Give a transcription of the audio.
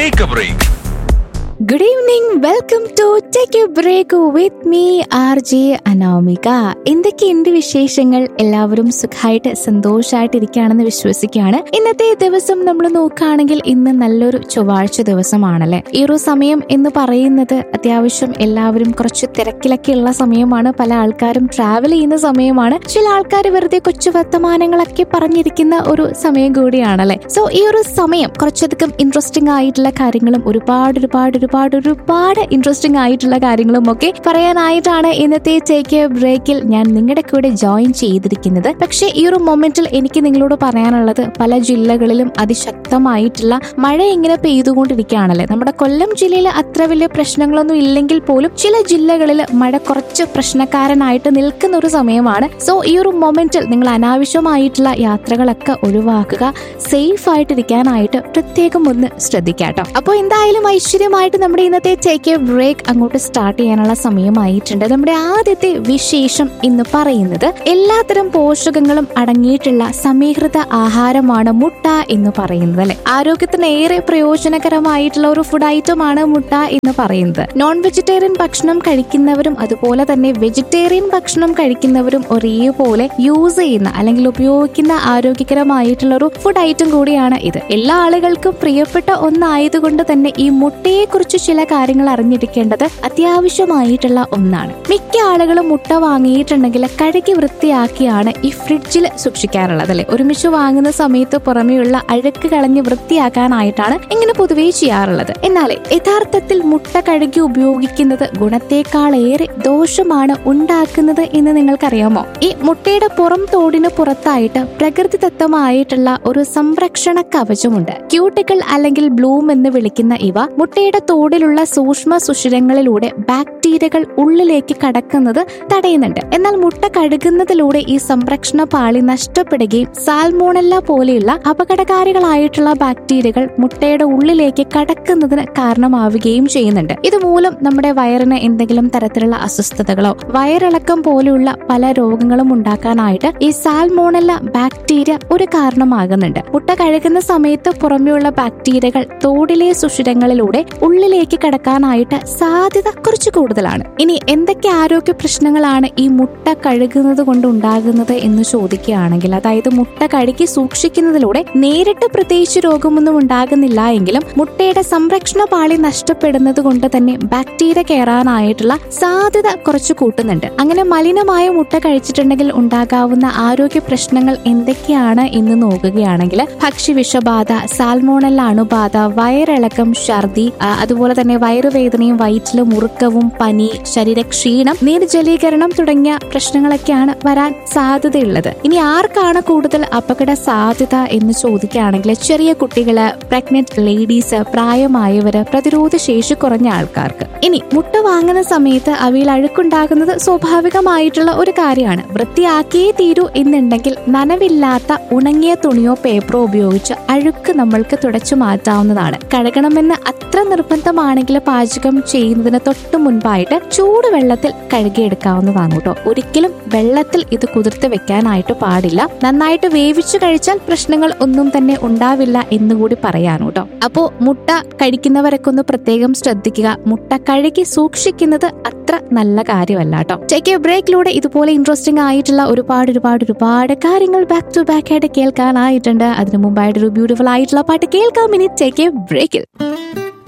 take a break good evening welcome to take a break with me R J Anamika എന്തൊക്കെയുണ്ട് വിശേഷങ്ങൾ എല്ലാവരും സുഖമായിട്ട് സന്തോഷമായിട്ട് ഇരിക്കുകയാണെന്ന് വിശ്വസിക്കുകയാണ് ഇന്നത്തെ ദിവസം നമ്മൾ നോക്കുകയാണെങ്കിൽ ഇന്ന് നല്ലൊരു ചൊവ്വാഴ്ച ദിവസമാണല്ലേ ഈ ഒരു സമയം എന്ന് പറയുന്നത് അത്യാവശ്യം എല്ലാവരും കുറച്ച് തിരക്കിലൊക്കെ ഉള്ള സമയമാണ് പല ആൾക്കാരും ട്രാവൽ ചെയ്യുന്ന സമയമാണ് ചില ആൾക്കാർ വെറുതെ കൊച്ചു വർത്തമാനങ്ങളൊക്കെ പറഞ്ഞിരിക്കുന്ന ഒരു സമയം കൂടിയാണല്ലേ സോ ഈ ഒരു സമയം കുറച്ചധികം ഇൻട്രസ്റ്റിംഗ് ആയിട്ടുള്ള കാര്യങ്ങളും ഒരുപാട് ഒരുപാട് ഒരുപാട് ഒരുപാട് ഇൻട്രസ്റ്റിംഗ് ആയിട്ടുള്ള കാര്യങ്ങളും ഒക്കെ പറയാനായിട്ടാണ് ഇന്നത്തെ ടേക്ക് എ ബ്രേക്കിൽ ഞാൻ നിങ്ങളുടെ കൂടെ ജോയിൻ ചെയ്തിരിക്കുന്നത് പക്ഷേ ഈ ഒരു മൊമെന്റിൽ എനിക്ക് നിങ്ങളോട് പറയാനുള്ളത് പല ജില്ലകളിലും അതിശക്തമായിട്ടുള്ള മഴ ഇങ്ങനെ പെയ്തുകൊണ്ടിരിക്കുകയാണല്ലേ നമ്മുടെ കൊല്ലം ജില്ലയിൽ അത്ര വലിയ പ്രശ്നങ്ങളൊന്നും ഇല്ലെങ്കിൽ പോലും ചില ജില്ലകളിൽ മഴ കുറച്ച് പ്രശ്നക്കാരനായിട്ട് നിൽക്കുന്ന ഒരു സമയമാണ് സോ ഈ ഒരു മൊമെന്റിൽ നിങ്ങൾ അനാവശ്യമായിട്ടുള്ള യാത്രകളൊക്കെ ഒഴിവാക്കുക സേഫ് ആയിട്ടിരിക്കാനായിട്ട് പ്രത്യേകം ഒന്ന് ശ്രദ്ധിക്കാട്ടോ അപ്പോൾ എന്തായാലും ഐശ്വര്യമായിട്ട് നമ്മുടെ ഇന്നത്തെ ടേക്ക് എ ബ്രേക്ക് അങ്ങോട്ട് സ്റ്റാർട്ട് ചെയ്യാനുള്ള സമയമായിട്ടുണ്ട് നമ്മുടെ ആദ്യത്തെ വിശേഷം ഇന്ന് പറയുന്നത് എല്ലാത്തരം പോഷകങ്ങളും അടങ്ങിയിട്ടുള്ള സമീകൃത ആഹാരമാണ് മുട്ട എന്ന് പറയുന്നത് അല്ലെ ആരോഗ്യത്തിന് ഏറെ പ്രയോജനകരമായിട്ടുള്ള ഒരു ഫുഡ് ഐറ്റം ആണ് മുട്ട എന്ന് പറയുന്നത് നോൺ വെജിറ്റേറിയൻ ഭക്ഷണം കഴിക്കുന്നവരും അതുപോലെ തന്നെ വെജിറ്റേറിയൻ ഭക്ഷണം കഴിക്കുന്നവരും ഒരേപോലെ യൂസ് ചെയ്യുന്ന അല്ലെങ്കിൽ ഉപയോഗിക്കുന്ന ആരോഗ്യകരമായിട്ടുള്ള ഒരു ഫുഡ് ഐറ്റം കൂടിയാണ് ഇത് എല്ലാ ആളുകൾക്കും പ്രിയപ്പെട്ട ഒന്നായതുകൊണ്ട് തന്നെ ഈ മുട്ടയെ കുറിച്ച് ചില കാര്യങ്ങൾ അറിഞ്ഞിരിക്കേണ്ടത് അത്യാവശ്യമായിട്ടുള്ള ഒന്നാണ് മിക്ക ആളുകളും മുട്ട വാങ്ങിയിട്ടുണ്ടെങ്കിൽ കഴുകി വൃത്തിയാക്കിയാണ് ഈ ഫ്രിഡ്ജിൽ സൂക്ഷിക്കാറുള്ളത് അല്ലെ ഒരുമിച്ച് വാങ്ങുന്ന സമയത്ത് പുറമെയുള്ള അഴുക്ക് കളഞ്ഞ് വൃത്തിയാക്കാനായിട്ടാണ് ഇങ്ങനെ പൊതുവേ ചെയ്യാറുള്ളത് എന്നാൽ യഥാർത്ഥത്തിൽ മുട്ട കഴുകി ഉപയോഗിക്കുന്നത് ഗുണത്തേക്കാളേറെ ദോഷമാണ് ഉണ്ടാക്കുന്നത് എന്ന് നിങ്ങൾക്കറിയാമോ ഈ മുട്ടയുടെ പുറം തോടിന് പുറത്തായിട്ട് പ്രകൃതിദത്തമായിട്ടുള്ള ഒരു സംരക്ഷണ കവചമുണ്ട് ക്യൂട്ടിക്കിൾ അല്ലെങ്കിൽ ബ്ലൂം എന്ന് വിളിക്കുന്ന ഇവ മുട്ടയുടെ തോടിലുള്ള സൂക്ഷ്മ സുഷിരങ്ങളിലൂടെ ബാക്ടീരിയകൾ ഉള്ളിലേക്ക് കടക്കുന്നത് തടയുന്നുണ്ട് എന്നാൽ മുട്ട കഴുകുന്നതിലൂടെ ഈ സംരക്ഷണ പാളി നഷ്ടപ്പെടുകയും സാൽമോണല്ല പോലെയുള്ള അപകടകാരികളായിട്ടുള്ള ബാക്ടീരിയകൾ മുട്ടയുടെ ഉള്ളിലേക്ക് കടക്കുന്നതിന് കാരണമാവുകയും ചെയ്യുന്നുണ്ട് ഇതുമൂലം നമ്മുടെ വയറിന് എന്തെങ്കിലും തരത്തിലുള്ള അസ്വസ്ഥതകളോ വയറിളക്കം പോലെയുള്ള പല രോഗങ്ങളും ഉണ്ടാക്കാനായിട്ട് ഈ സാൽമോണല്ല ബാക്ടീരിയ ഒരു കാരണമാകുന്നുണ്ട് മുട്ട കഴുകുന്ന സമയത്ത് പുറമെയുള്ള ബാക്ടീരിയകൾ തോടിലെ സുഷിരങ്ങളിലൂടെ ഉള്ളിലേക്ക് കടക്കാനായിട്ട് സാധ്യത കുറച്ച് കൂടുതലാണ് ഇനി എന്തൊക്കെ ആരോഗ്യ പ്രശ്നങ്ങളാണ് ഈ മുട്ട കഴുകുന്നത് കൊണ്ട് ഉണ്ടാകുന്നത് എന്ന് ചോദിക്കുകയാണെങ്കിൽ അതായത് മുട്ട കഴുകി സൂക്ഷിക്കുന്നതിലൂടെ നേരിട്ട് പ്രത്യേകിച്ച് രോഗമൊന്നും ഉണ്ടാകുന്നില്ല എങ്കിലും മുട്ടയുടെ സംരക്ഷണ പാളി നഷ്ടപ്പെടുന്നത് കൊണ്ട് തന്നെ ബാക്ടീരിയ കയറാനായിട്ടുള്ള സാധ്യത കുറച്ച് കൂട്ടുന്നുണ്ട് അങ്ങനെ മലിനമായ മുട്ട കഴിച്ചിട്ടുണ്ടെങ്കിൽ ഉണ്ടാകാവുന്ന ആരോഗ്യ പ്രശ്നങ്ങൾ എന്തൊക്കെയാണ് എന്ന് നോക്കുകയാണെങ്കിൽ ഭക്ഷ്യവിഷബാധ സാൽമോണല്ല അണുബാധ വയറിളക്കം ഛർദി ആ, അതുപോലെ തന്നെ വയറുവേദനയും വയറ്റില് മുറുക്കവും പനി ശരീരക്ഷീണം നിർജലീകരണം തുടങ്ങിയ പ്രശ്നങ്ങളൊക്കെയാണ് വരാൻ സാധ്യതയുള്ളത് ഇനി ആർക്കാണ് കൂടുതൽ അപകട സാധ്യത എന്ന് ചോദിക്കുകയാണെങ്കിൽ ചെറിയ കുട്ടികള് പ്രഗ്നന്റ് ലേഡീസ് പ്രായമായവര് പ്രതിരോധ ശേഷി കുറഞ്ഞ ആൾക്കാർക്ക് ഇനി മുട്ട വാങ്ങുന്ന സമയത്ത് അവയിൽ അഴുക്കുണ്ടാകുന്നത് സ്വാഭാവികമായിട്ടുള്ള ഒരു കാര്യമാണ് വൃത്തിയാക്കിയേ തീരൂ എന്നുണ്ടെങ്കിൽ നനവില്ലാത്ത ഉണങ്ങിയ തുണിയോ പേപ്പറോ ഉപയോഗിച്ച് അഴുക്ക് നമ്മൾക്ക് തുടച്ചു മാറ്റാവുന്നതാണ് കഴുകണമെന്ന് അത്ര നിർബന്ധമാണെങ്കിൽ പാചകം ചെയ്യുന്നതിന് തൊട്ട് മുൻപായിട്ട് ചൂടുവെള്ളത്തിൽ കഴുകിയെടുക്കാവുന്നതാണ് കേട്ടോ ഒരിക്കലും വെള്ളത്തിൽ ഇത് കുതിർത്ത് വെക്കാനായിട്ട് പാടില്ല നന്നായിട്ട് വേവിച്ചു കഴിച്ചാൽ പ്രശ്നങ്ങൾ ഒന്നും തന്നെ ഉണ്ടാവില്ല എന്നുകൂടി പറയാൻ കേട്ടോ അപ്പോ മുട്ട കഴിക്കുന്നവരൊക്കെ ഒന്ന് പ്രത്യേകം ശ്രദ്ധിക്കുക മുട്ട കഴുകി സൂക്ഷിക്കുന്നത് അത്ര നല്ല കാര്യമല്ല കേട്ടോ ടേക്ക് എ ബ്രേക്കിലൂടെ ഇതുപോലെ ഇൻട്രസ്റ്റിംഗ് ആയിട്ടുള്ള ഒരുപാട് ഒരുപാട് ഒരുപാട് കാര്യങ്ങൾ ബാക്ക് ടു ബാക്ക് ആയിട്ട് കേൾക്കാനായിട്ടുണ്ട് അതിനു മുമ്പായിട്ട് ഒരു ബ്യൂട്ടിഫുൾ ആയിട്ടുള്ള പാട്ട് കേൾക്കാം ഇനി ടേക്ക് എ ബ്രേക്കിൽ